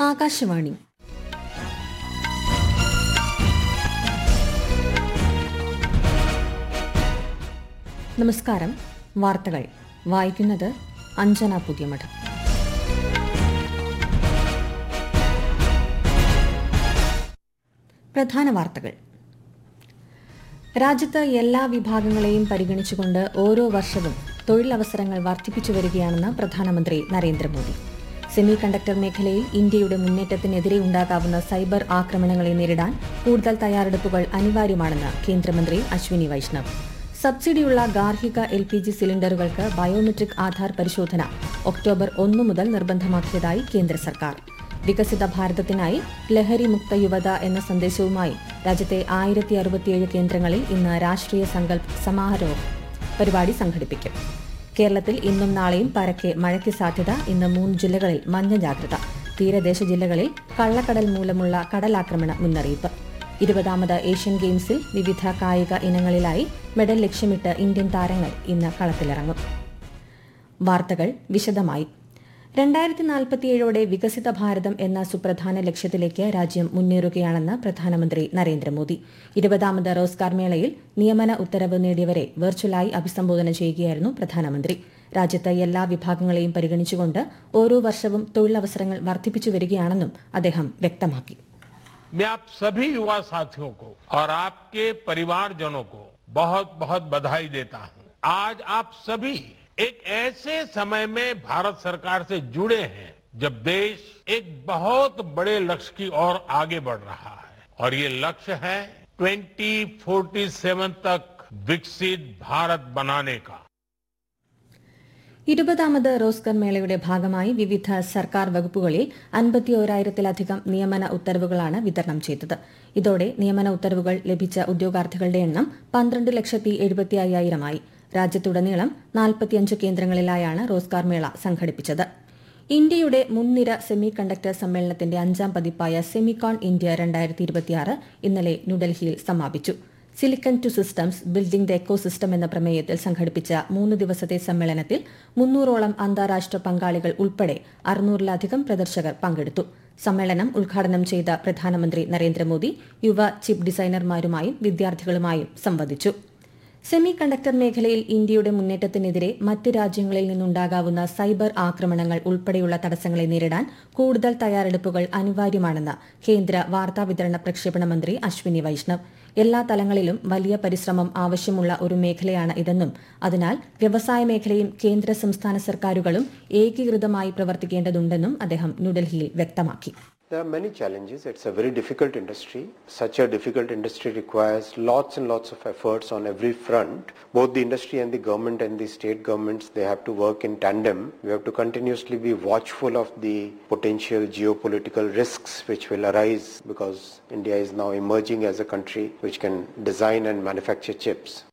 ആകാശവാണി നമസ്കാരം വാർത്തകൾ വായിക്കുന്നത് അഞ്ജന പുതിയമഠം പ്രധാന വാർത്തകൾ രാജ്യത്ത് എല്ലാ വിഭാഗങ്ങളെയും പരിഗണിച്ചുകൊണ്ട് ഓരോ വർഷവും തൊഴിലവസരങ്ങൾ വർദ്ധിപ്പിച്ചു വരികയാണെന്ന് പ്രധാനമന്ത്രി നരേന്ദ്രമോദി സെമി കണ്ടക്ടർ മേഖലയിൽ ഇന്ത്യയുടെ മുന്നേറ്റത്തിനെതിരെ ഉണ്ടാകാവുന്ന സൈബർ ആക്രമണങ്ങളെ നേരിടാൻ കൂടുതൽ തയ്യാറെടുപ്പുകൾ അനിവാര്യമാണെന്ന് കേന്ദ്രമന്ത്രി അശ്വിനി വൈഷ്ണവ് സബ്സിഡിയുള്ള ഗാർഹിക എൽ പി ജി സിലിണ്ടറുകൾക്ക് ബയോമെട്രിക് ആധാർ പരിശോധന ഒക്ടോബർ ഒന്ന് മുതൽ നിർബന്ധമാക്കിയതായി കേന്ദ്ര സർക്കാർ വികസിത ഭാരതത്തിനായി ലഹരി മുക്ത യുവത എന്ന സന്ദേശവുമായി രാജ്യത്തെ ആയിരത്തി അറുപത്തിയേഴ് കേന്ദ്രങ്ങളിൽ ഇന്ന് രാഷ്ട്രീയ സങ്കല്പ് സമാരോഹ് പരിപാടി സംഘടിപ്പിക്കും കേരളത്തിൽ ഇന്നും നാളെയും പരക്കെ മഴയ്ക്ക് സാധ്യത ഇന്ന് മൂന്ന് ജില്ലകളിൽ മഞ്ഞ ജാഗ്രത തീരദേശ ജില്ലകളിൽ കള്ളക്കടൽ മൂലമുള്ള കടലാക്രമണ മുന്നറിയിപ്പ് ഇരുപതാമത് ഏഷ്യൻ ഗെയിംസിൽ വിവിധ കായിക ഇനങ്ങളിലായി മെഡൽ ലക്ഷ്യമിട്ട് ഇന്ത്യൻ താരങ്ങൾ ഇന്ന് കളത്തിലിറങ്ങും വാർത്തകൾ വിശദമായി രണ്ടായിരത്തി നാൽപ്പത്തിയേഴോടെ വികസിത ഭാരതം എന്ന സുപ്രധാന ലക്ഷ്യത്തിലേക്ക് രാജ്യം മുന്നേറുകയാണെന്ന് പ്രധാനമന്ത്രി നരേന്ദ്രമോദി ഇരുപതാമത് റോസ്കാർ മേളയിൽ നിയമന ഉത്തരവ് നേടിയവരെ വെർച്വലായി അഭിസംബോധന ചെയ്യുകയായിരുന്നു പ്രധാനമന്ത്രി രാജ്യത്ത് എല്ലാ വിഭാഗങ്ങളെയും പരിഗണിച്ചുകൊണ്ട് ഓരോ വർഷവും തൊഴിലവസരങ്ങൾ വർദ്ധിപ്പിച്ചു വരികയാണെന്നും അദ്ദേഹം വ്യക്തമാക്കി मैं आप सभी युवा साथियों को और आपके परिवारजनों को बहुत बहुत बधाई देता हूं आज आप सभी एक ऐसे समय में भारत सरकार से जुड़े हैं जब देश एक बहुत बड़े लक्ष्य की ओर आगे बढ़ रहा है और ये लक्ष्य है 2047 तक विकसित भारत बनाने का ഇരുപതാമത് റോസ്കർ മേളയുടെ ഭാഗമായി വിവിധ സർക്കാർ വകുപ്പുകളിൽ അൻപത്തിയോരായിരത്തിലധികം നിയമന ഉത്തരവുകളാണ് വിതരണം ചെയ്തത് ഇതോടെ നിയമന ഉത്തരവുകൾ ലഭിച്ച ഉദ്യോഗാർത്ഥികളുടെ എണ്ണം പന്ത്രണ്ട് ലക്ഷത്തി എഴുപത്തി അയ്യായിരമായി രാജ്യത്തുടനീളം നാൽപ്പത്തിയഞ്ച് കേന്ദ്രങ്ങളിലായാണ് റോസ്കാർ മേള സംഘടിപ്പിച്ചത് ഇന്ത്യയുടെ മുൻനിര സെമി കണ്ടക്ടർ സമ്മേളനത്തിന്റെ അഞ്ചാം പതിപ്പായ സെമിക്കോൺ ഇന്ത്യ രണ്ടായിരത്തി ഇരുപത്തിയാറ് ഇന്നലെ ന്യൂഡൽഹിയിൽ സമാപിച്ചു silicon to systems building the ecosystem എന്ന പ്രമേയത്തിൽ സംഘടിപ്പിച്ച മൂന്ന് ദിവസത്തെ സമ്മേളനത്തിൽ മുന്നൂറോളം അന്താരാഷ്ട്ര പങ്കാളികൾ ഉൾപ്പെടെ അറുന്നൂറിലധികം പ്രദർശകർ പങ്കെടുത്തു സമ്മേളനം ഉദ്ഘാടനം ചെയ്ത പ്രധാനമന്ത്രി നരേന്ദ്രമോദി യുവ ചിപ്പ് ഡിസൈനർമാരുമായും വിദ്യാർത്ഥികളുമായും സംവദിച്ചു സെമി കണ്ടക്ടർ മേഖലയിൽ ഇന്ത്യയുടെ മുന്നേറ്റത്തിനെതിരെ മറ്റ് രാജ്യങ്ങളിൽ നിന്നുണ്ടാകാവുന്ന സൈബർ ആക്രമണങ്ങൾ ഉൾപ്പെടെയുള്ള തടസ്സങ്ങളെ നേരിടാൻ കൂടുതൽ തയ്യാറെടുപ്പുകൾ അനിവാര്യമാണെന്ന് കേന്ദ്ര വാർത്താവിതരണ പ്രക്ഷേപണ മന്ത്രി അശ്വിനി വൈഷ്ണവ് എല്ലാ തലങ്ങളിലും വലിയ പരിശ്രമം ആവശ്യമുള്ള ഒരു മേഖലയാണ് ഇതെന്നും അതിനാൽ വ്യവസായ മേഖലയും കേന്ദ്ര സംസ്ഥാന സർക്കാരുകളും ഏകീകൃതമായി പ്രവർത്തിക്കേണ്ടതുണ്ടെന്നും അദ്ദേഹം ന്യൂഡൽഹിയിൽ വ്യക്തമാക്കി There are many challenges. It's a very difficult industry. Such a difficult industry requires lots and lots of efforts on every front. Both the industry and the government and the state governments, they have to work in tandem. We have to continuously be watchful of the potential geopolitical risks which will arise because India is now emerging as a country which can design and manufacture chips.